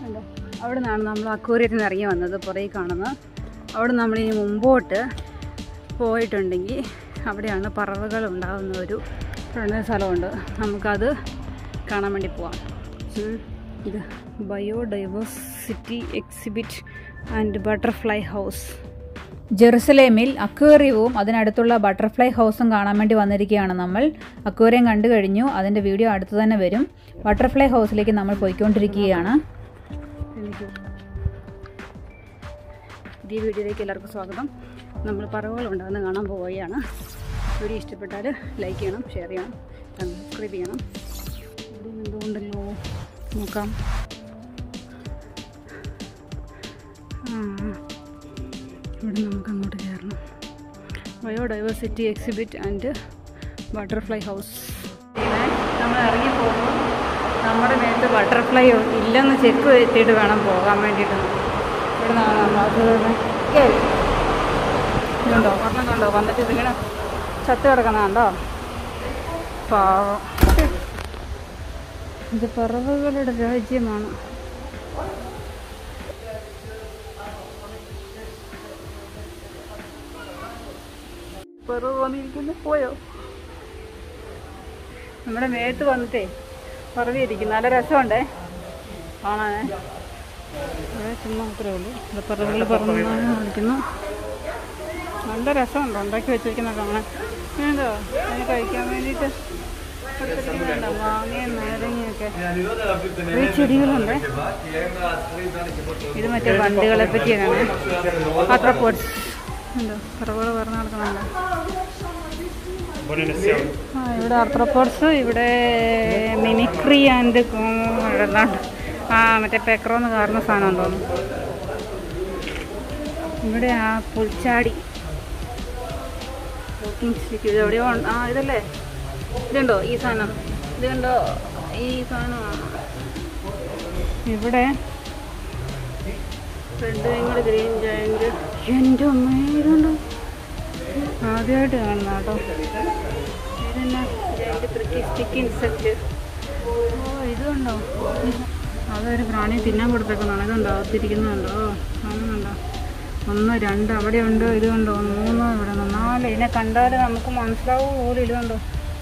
കണ്ടോ അവിടെ നിന്നാണ് നമ്മൾ അക്വേറിയത്തിൽ നിന്ന് ഇറങ്ങി വന്നത് പുറകെ കാണുന്നത് അവിടെ നമ്മൾ ഇനി മുമ്പോട്ട് പോയിട്ടുണ്ടെങ്കിൽ അവിടെയാണ് പറവകൾ ഉണ്ടാകുന്ന ഒരു ഒരു സ്ഥലമുണ്ട് നമുക്കത് കാണാൻ വേണ്ടി പോവാം ഉം. ഇത് biodiversity exhibit and butterfly house ജെറുസലേമിൽ അക്വേറിയവും അതിനടുത്തുള്ള ബട്ടർഫ്ലൈ ഹൗസും കാണാൻ വേണ്ടി വന്നിരിക്കുകയാണ് നമ്മൾ അക്വേറിയം കണ്ടു കഴിഞ്ഞു അതിൻ്റെ വീഡിയോ അടുത്ത് തന്നെ വരും ബട്ടർഫ്ലൈ ഹൗസിലേക്ക് നമ്മൾ പോയിക്കൊണ്ടിരിക്കുകയാണ് എനിക്ക് പുതിയ വീഡിയോയിലേക്ക് എല്ലാവർക്കും സ്വാഗതം നമ്മൾ പറവുകളുണ്ടാകുന്ന കാണാൻ പോവുകയാണ് വീഡിയോ ഇഷ്ടപ്പെട്ടാൽ ലൈക്ക് ചെയ്യണം ഷെയർ ചെയ്യണം സബ്സ്ക്രൈബ് ചെയ്യണം ഇവിടെ എന്തുകൊണ്ടല്ലോ നോക്കാം ആ, ഇവിടെ നമുക്ക് അങ്ങോട്ട് കയറണം biodiversity exhibit and butterfly house നമ്മൾ ഇറങ്ങി പോകുമ്പോൾ നമ്മുടെ മേത്ത് ബട്ടർഫ്ലൈ ഇല്ലെന്ന് ചെക്ക് വരുത്തിയിട്ട് വേണം പോകാൻ വേണ്ടിയിട്ട് ഇവിടെ നിന്നാണ് നമ്മൾ അത് കേറി. ഇതുണ്ടോ ഒരെണ്ണം കണ്ടോ വന്നിട്ട് ഇതിങ്ങനെ ചത്ത് കിടക്കുന്നതുണ്ടോ പാവം ഇത് പറവുകളുടെ രാജ്യമാണ് പറവ് വന്നിരിക്കുന്നു പോയോ നമ്മുടെ മേത്ത് വന്നിട്ടേ പറവിയിരിക്കും നല്ല രസമുണ്ടേ കാണാനേ ഇവിടെ ചുമ്മാ മാത്രമേ ഉള്ളൂ ഇവിടെ പറവുകൾ പറന്ന് കളിക്കുന്നു നല്ല രസമുണ്ട് ഉണ്ടാക്കി വെച്ചിരിക്കുന്ന കാണാൻ വേണ്ടോ അതിന് കഴിക്കാൻ വേണ്ടിയിട്ട് കൊടുത്തിരിക്കുന്നുണ്ടോ മാങ്ങയും നാരങ്ങയൊക്കെ ഈ ചെടികളുണ്ട് ഇത് മറ്റേ വണ്ടുകളെ പറ്റിയാണ് ആത്രപ്പോട്സ് ഉണ്ടോ പറവുകൾ പറഞ്ഞ് നടക്കുന്നുണ്ടോ ആ ഇവിടെ ആർത്രോപോഡ്സ് ഇവിടെ മിമിക്രി ആൻഡ് എഴുതാണ്ട് ആ മറ്റേ പെക്രോന്ന് കാരണ സാധനം തോന്നുന്നു ഇവിടെ ആ പുൽച്ചാടി walking stick. ഇത് എവിടെയോ ഉണ്ട്. ആ ഇതല്ലേ ഇതുണ്ടോ ഈ സാധനം ഇത് കണ്ടോ ഈ സാധനമാണ് ഇവിടെ റെഡ് വിങ്ങഡ് ഗ്രീൻ ജയന്റ് എൻ്റെ അമ്മേ ഇതുണ്ടോ ആദ്യമായിട്ട് കാണുന്ന കേട്ടോ ഇതെന്നാ ജയന്റ് സ്റ്റിക്ക് ഇൻസെക്റ്റ് ഓ ഇതുണ്ടോ അതൊരു പ്രാണി തിന്നാൻ കൊടുത്തേക്കുന്നതാണ് ഇതുണ്ടോ അകത്തിരിക്കുന്നുണ്ടോ കാണുന്നുണ്ടോ ഒന്ന് രണ്ട് അവിടെ ഉണ്ട് ഇതുണ്ടോ മൂന്ന് ഇവിടെ ഉണ്ട് നാല് ഇതിനെ കണ്ടാൽ നമുക്ക് മനസ്സിലാവും പോലും ഇതുണ്ടോ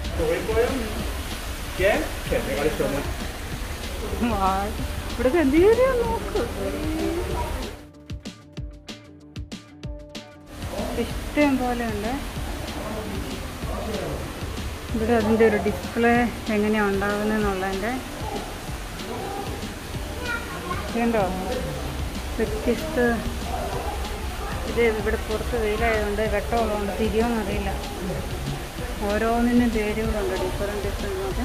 ഇവിടെ എന്തെങ്കിലും നോക്ക് ഇഷ്ടം പോലെ ഉണ്ട് ഇവിടെ അതിൻ്റെ ഒരു ഡിസ്പ്ലേ എങ്ങനെയാണ് ഉണ്ടാകുന്നതെന്നുള്ളതിൻ്റെ ഇതുണ്ടോ വ്യത്യസ്ത ഇത് ഇവിടെ പുറത്ത് വെയിലായതുകൊണ്ട് വെട്ടമുള്ളതുകൊണ്ട് തിരിയോന്നറിയില്ല ഓരോന്നിനും പേരുകളുണ്ട് ഡിഫറെൻറ്റ് ഡിഫറെൻറ്റ് നോക്കെ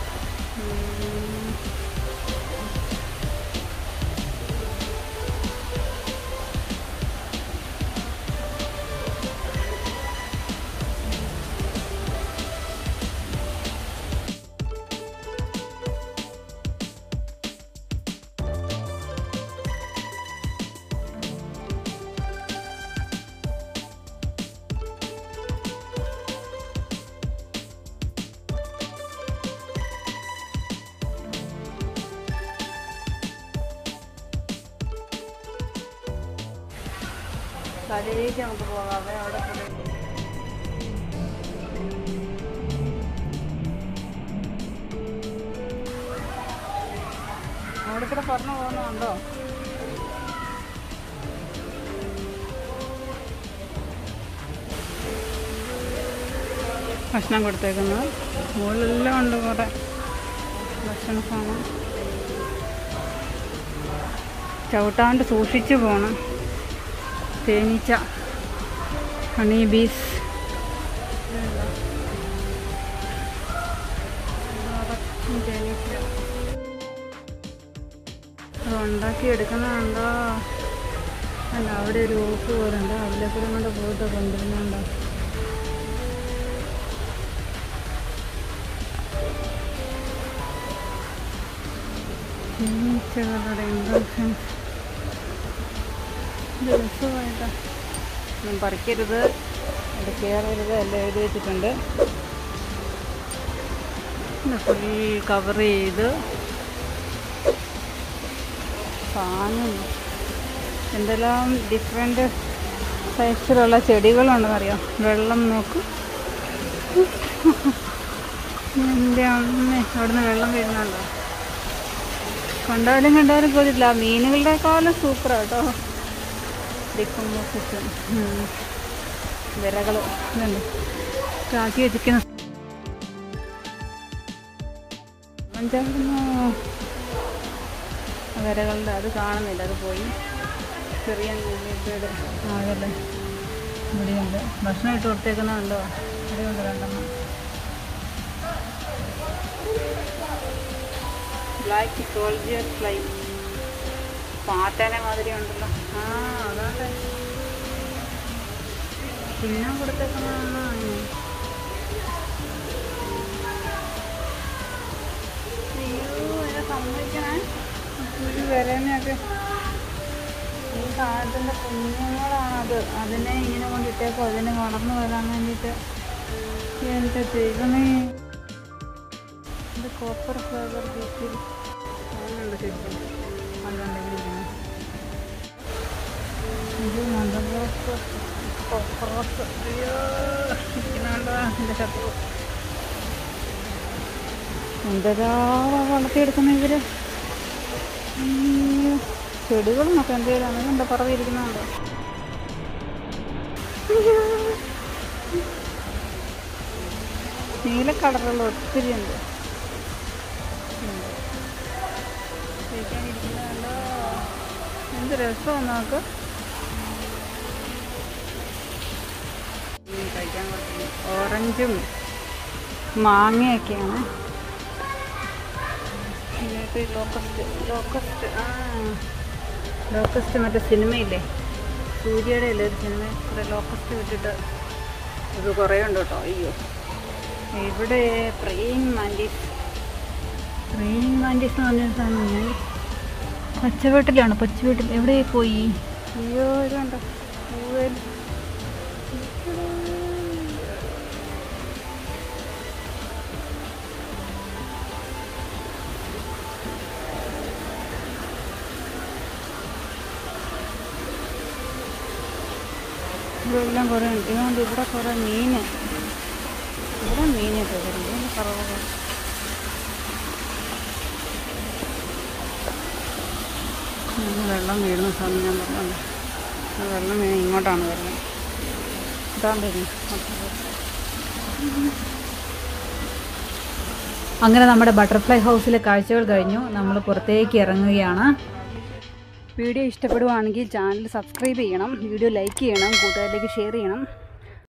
കരയിലേക്ക് നമുക്ക് പോകാവേ അവിടെ പോയി അവിടെ കൂടെ പറഞ്ഞു പോകുന്നുണ്ടോ ഭക്ഷണം കൊടുത്തേക്കുന്നത് മുകളിലെല്ലാം ഉണ്ട് കുറേ ഭക്ഷണ സാധനം ചവിട്ടാണ്ട് സൂക്ഷിച്ചു പോകണം തേനീച്ച ഹണി ബീസ് തേനീച്ച അത് ഉണ്ടാക്കിയെടുക്കുന്നുണ്ടോ അല്ല അവിടെ ഒരു ഓഫ് പോലെ ഉണ്ട് അതിലേക്കൂടെ കൊണ്ട് പോയിട്ട് കൊണ്ടുവരുന്നുണ്ടോ തേനീച്ചകളുടെ ഇൻഫെക്ഷൻസ് ഇത് രസമായിട്ടാ ഒന്നും പറിക്കരുത് അവിടെ കയറരുത് എല്ലാം എഴുതി വെച്ചിട്ടുണ്ട് ഫുൾ കവർ ചെയ്ത് ഫാനും എന്തെല്ലാം ഡിഫറെൻറ്റ് സൈസിലുള്ള ചെടികളുണ്ടെന്നറിയാം വെള്ളം നോക്കും എൻ്റെ അമ്മ അവിടുന്ന് വെള്ളം വീഴുന്നുണ്ടോ കണ്ടാലും കണ്ടാലും കൊതില്ല മീനുകളുടെക്കാളും സൂപ്പർ കേട്ടോ ഡിക്കമ്പോസിഷൻ വിരകൾ ഇതുണ്ട് കാക്കി വെച്ചിരിക്കുന്ന പഞ്ചാബിന്ന് വിരകളുടെ അത് കാണുന്നില്ല അത് പോയി ചെറിയ വീട് ആകല്ലേ ഇവിടെയുണ്ട് ഭക്ഷണം ഇട്ട് കൊടുത്തേക്കുന്നുണ്ടോ ഇവിടെയുണ്ട് രണ്ടെണ്ണം ബ്ലാക്ക് സോൾജിയർ ഫ്ലൈ പാറ്റനെ മാതിരി ഉണ്ടല്ലോ ആ അതാണ് തിന്നാൻ കൊടുത്തേക്കുന്നതാണ് അയ്യോ എന്നെ സമ്മതിക്കണേ കുഴി വരാനൊക്കെ ഈ കാലത്തിൻ്റെ കുഞ്ഞുങ്ങളാണത് അതിനെ ഇങ്ങനെ കൊണ്ടിട്ടേക്കോ അതിനെ വളർന്നു വരാൻ വേണ്ടിയിട്ട് എൻ്റെ ദൈവമേ ഇത് കോപ്പർ ഫ്ലവർ ബീച്ചിൽ അങ്ങനെയുണ്ട് ശരിക്കും അതുകൊണ്ടെങ്കിൽ ഇത് മന്ദറോസ് കോപ്പറോസ് അയ്യോ ഇരിക്കുന്നുണ്ടോ എൻ്റെ ശത്രു എന്തരാ വളർത്തിയെടുക്കുന്ന ഇവര് അയ്യോ ചെടികളും ഒക്കെ എന്തെങ്കിലും അങ്ങനെ പറവിരിക്കുന്നുണ്ടോ നീല കളറുള്ള ഒത്തിരി ഉണ്ട് കഴിക്കാനിരിക്കുന്നുണ്ടോ എന്ത് രസമാണ് നോക്ക് ഉം, കഴിക്കാൻ കൊടുക്കുന്നു ഓറഞ്ചും മാങ്ങയൊക്കെയാണ് എന്നിട്ട് ലോക്കസ്റ്റ് ലോക്കസ്റ്റ് ആ ലോക്കസ്റ്റ് മറ്റേ സിനിമയില്ലേ സൂര്യയുടെ അല്ലേ ഒരു സിനിമ ഇവിടെ ലോക്കസ്റ്റ് വിട്ടിട്ട് ഇത് കുറേ ഉണ്ട് കേട്ടോ അയ്യോ ഇവിടെ പ്രേയിങ് മാൻഡീസ് പ്രേയിങ് മാൻഡീസ് എന്ന് പറഞ്ഞൊരു സാധനം ഞാൻ പച്ചവീട്ടിലാണ് പച്ചവീട്ടിൽ എവിടെ പോയി അയ്യോ ഇതുണ്ടോ പൂവേൽ ഇവിടെല്ലാം കുറേ ഉണ്ട് ഇതുകൊണ്ട് ഇവിടെ കുറേ മീൻ ഇവിടെ മീനൊക്കെ വരുന്നുണ്ട് കറവ് വെള്ളം വീഴുന്ന സമയം ഞാൻ പറഞ്ഞത് ആ വെള്ളം വീണ് ഇങ്ങോട്ടാണ് വരുന്നത് ഇതാണ്ട് അങ്ങനെ നമ്മുടെ ബട്ടർഫ്ലൈ ഹൗസിലെ കാഴ്ചകൾ കഴിഞ്ഞു നമ്മൾ പുറത്തേക്ക് ഇറങ്ങുകയാണ് വീഡിയോ ഇഷ്ടപ്പെടുവാണെങ്കിൽ ചാനൽ സബ്സ്ക്രൈബ് ചെയ്യണം വീഡിയോ ലൈക്ക് ചെയ്യണം കൂട്ടുകാരിലേക്ക് ഷെയർ ചെയ്യണം